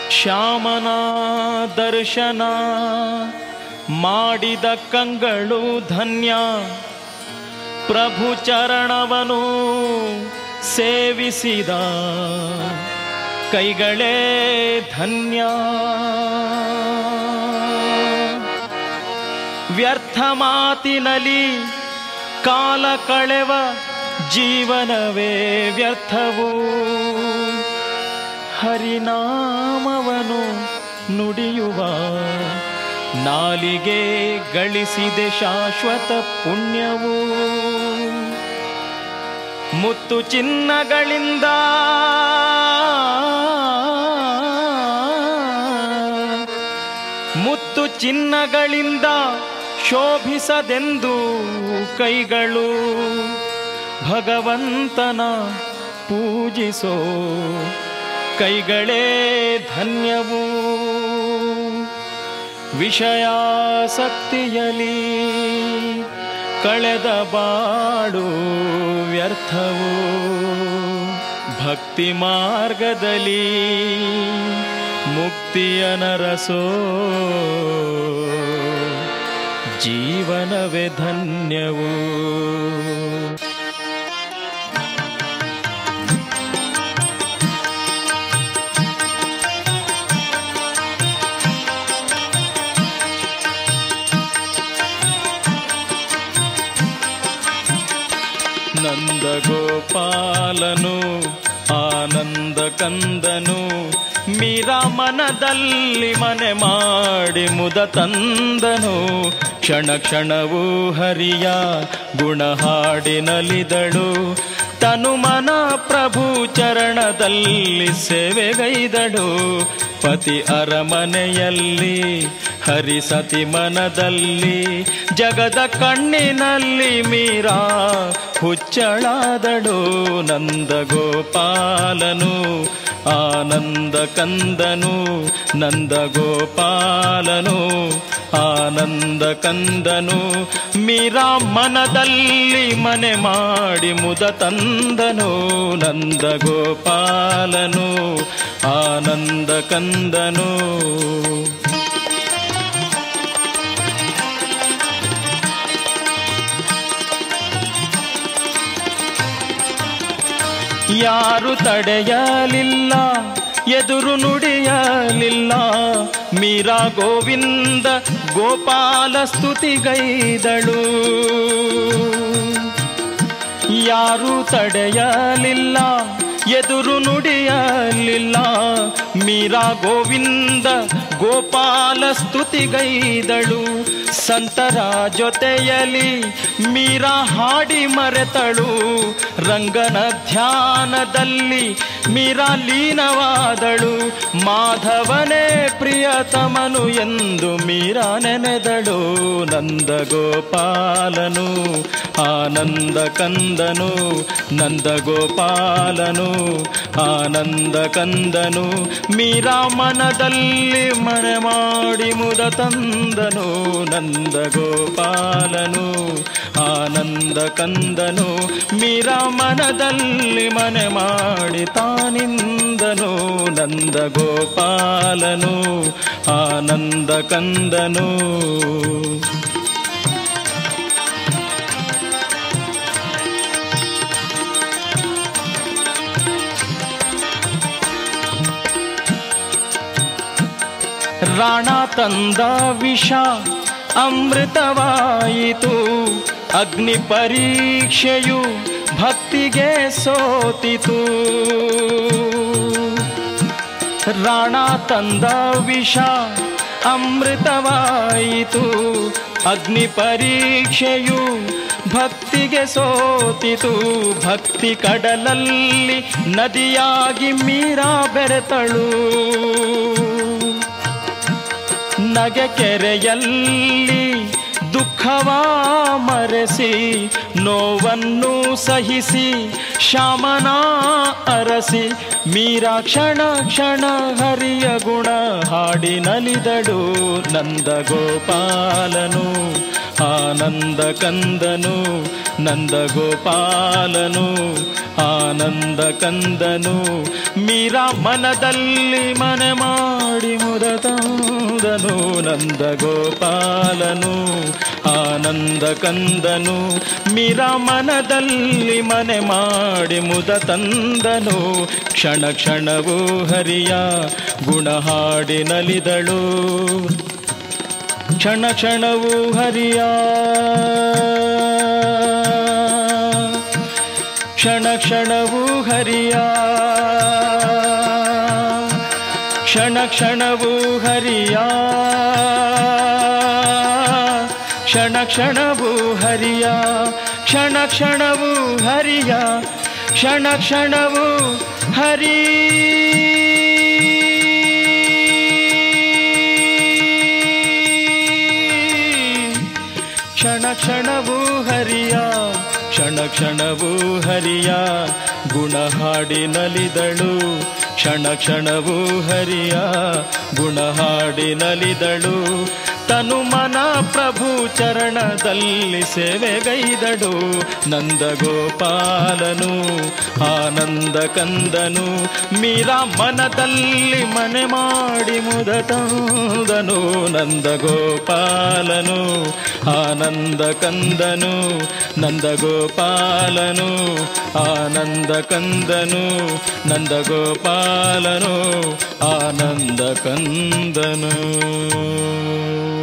ಶ್ಯಾಮನ ದರ್ಶನ ಮಾಡಿದ ಕಂಗಳು ಧನ್ಯ ಪ್ರಭು ಚರಣವನು ಸೇವಿಸಿದ ಕೈಗಳೇ ಧನ್ಯ ವ್ಯರ್ಥ ಮಾತಿನಲ್ಲಿ ಕಾಲ ಕಳೆವ ಜೀವನವೇ ವ್ಯರ್ಥವು ಹರಿನಾಮವನು ನುಡಿಯುವ ನಾಲಿಗೆ ಗಳಿಸಿದೆ ಶಾಶ್ವತ ಪುಣ್ಯವು ಮುತ್ತು ಚಿನ್ನಗಳಿಂದ ಮುತ್ತು ಚಿನ್ನಗಳಿಂದ ಶೋಭಿಸದೆಂದು ಕೈಗಳು ಭಗವಂತನ ಪೂಜಿಸೋ ಕೈಗಳೇ ಧನ್ಯವು ವಿಷಯಾಸಕ್ತಿಯಲಿ ಕಳೆದ ಬಾಳು ವ್ಯರ್ಥವು ಭಕ್ತಿ ಮಾರ್ಗದಲ್ಲಿ ಮುಕ್ತಿಯ ನರಸೋ ಜೀವನವೇ ಧನ್ಯವು ನಂದಗೋಪಾಲನು ಆನಂದ ಕಂದನು ಮೀರ ಮನದಲ್ಲಿ ಮನೆ ಮಾಡಿ ಮುದ ತಂದನು ಕ್ಷಣ ಕ್ಷಣವೂ ಹರಿಯ ಗುಣ ಹಾಡಿನಲಿದಳು ತನು ಮನ ಪ್ರಭು ಚರಣದಲ್ಲಿ ಸೇವೆಗೈದಳು ಪತಿ ಅರಮನೆಯಲ್ಲಿ ಹರಿಸತಿ ಮನದಲ್ಲಿ ಜಗದ ಕಣ್ಣಿನಲ್ಲಿ ಮೀರಾ ಹುಚ್ಚಳಾದಳು ನಂದ ಗೋಪಾಲನು ಆನಂದ ಕಂದನು ನಂದ ಗೋಪಾಲನು ಆನಂದ ಕಂದನು ಮೀರಾ ಮನದಲ್ಲಿ ಮನೆ ಮಾಡಿ ಮುದ ತಂದನು ನಂದ ಗೋಪಾಲನು ಆನಂದ ಕಂದನು ಯಾರು ತಡೆಯಲಿಲ್ಲ ಎದುರು ನುಡಿಯಲಿಲ್ಲ ಮೀರಾ ಗೋವಿಂದ ಗೋಪಾಲ ಸ್ತುತಿಗೈದಳು ಯಾರು ತಡೆಯಲಿಲ್ಲ ಎದುರು ನುಡಿಯಲಿಲ್ಲ ಮೀರಾ ಗೋವಿಂದ ಗೋಪಾಲ ಸ್ತುತಿಗೈದಳು ಸಂತರ ಜೊತೆಯಲಿ ಮೀರಾ ಹಾಡಿ ಮರೆತಳು ರಂಗನ ಧ್ಯಾನದಲ್ಲಿ ಮೀರಾ ಲೀನವಾದಳು ಮಾಧವನೇ ಪ್ರಿಯತಮನು ಎಂದು ಮೀರಾ ನೆನೆದಳು ನಂದ ಗೋಪಾಲನು ಆನಂದ ಕಂದನು ನಂದ ಗೋಪಾಲನು ಆನಂದ ಕಂದನು ಮೀರಾ ಮನದಲ್ಲಿ ಮನೆ ಮಾಡಿ ಮುದ ತಂದನು ನಂದ ಗೋಪಾಲನು ಆನಂದ ಕಂದನು ಮೀರಾ ಮನದಲ್ಲಿ ಮನೆ ಮಾಡಿ ತಾನಿಂದನು ನಂದ ಗೋಪಾಲನು ಆನಂದ ಕಂದನು ರಾಣ ತಂದ ವಿಷ ಅಮೃತವಾಯಿತು ಅಗ್ನಿ ಪರೀಕ್ಷೆಯು ಭಕ್ತಿಗೆ ಸೋತಿತು ರಾಣ ತಂದ ವಿಷ ಅಮೃತವಾಯಿತು ಅಗ್ನಿ ಪರೀಕ್ಷೆಯು ಭಕ್ತಿಗೆ ಸೋತಿತು ಭಕ್ತಿ ಕಡಲಲ್ಲಿ ನದಿಯಾಗಿ ಮೀರಾ ಬೆರೆತಳು ನಗೆ ಕೆರೆಯಲ್ಲಿ ದುಃಖವ ಮರೆಸಿ ನೋವನ್ನು ಸಹಿಸಿ ಶ್ಯಾಮನ ಅರಸಿ ಮೀರಾ ಕ್ಷಣ ಕ್ಷಣ ಹರಿಯ ಗುಣ ಹಾಡಿ ನಲಿದಳು ನಂದ ಗೋಪಾಲನು ಆನಂದ ಕಂದನು ನಂದ ಗೋಪಾಲನು ಆನಂದ ಕಂದನು ಮೀರಾ ಮನದಲ್ಲಿ ಮನೆ ಮಾಡಿ ಮುದ ತಂದನು ನಂದ ಗೋಪಾಲನು ಆನಂದ ಕಂದನು ಮೀರಾ ಮನದಲ್ಲಿ ಮನೆ ಮಾಡಿ ಮುದ ತಂದನು ಕ್ಷಣ ಕ್ಷಣವೂ ಹರಿಯ ಗುಣ ಹಾಡಿ ನಲಿದಳು ಕ್ಷಣ ಕ್ಷಣವೂ ಹರಿಯ ಕ್ಷಣ ಕ್ಷಣವೂ ಹರಿಯ ಕ್ಷಣ ಕ್ಷಣವೂ ಹರಿಯ ಕ್ಷಣ ಕ್ಷಣವೂ ಹರಿಯ ಕ್ಷಣ ಕ್ಷಣವೂ ಹರಿಯ ಕ್ಷಣ ಕ್ಷಣವೂ ಹರಿ ಕ್ಷಣ ಕ್ಷಣವೂ ಹರಿಯ ಕ್ಷಣ ಕ್ಷಣವೂ ಹರಿಯ ಗುಣ ಹಾಡಿ ನಲಿದಳು ಕ್ಷಣ ಕ್ಷಣವೂ ಹರಿಯ ಗುಣ ಹಾಡಿ ನಲಿದಳು ತನು ಮನ ಪ್ರಭು ಚರಣದಲ್ಲಿ ಸೇವೆಗೈದಳು ನಂದ ಗೋಪಾಲನು ಆನಂದ ಕಂದನು ಮೀರಾ ಮನದಲ್ಲಿ ಮನೆ ಮಾಡಿ ಮುದ ತಂದನು ನಂದ ಗೋಪಾಲನು ಆನಂದ ಕಂದನು ನಂದ ಗೋಪಾಲನು ಆನಂದ ಕಂದನು ನಂದ ಗೋಪಾಲನು ಆನಂದ ಕಂದನು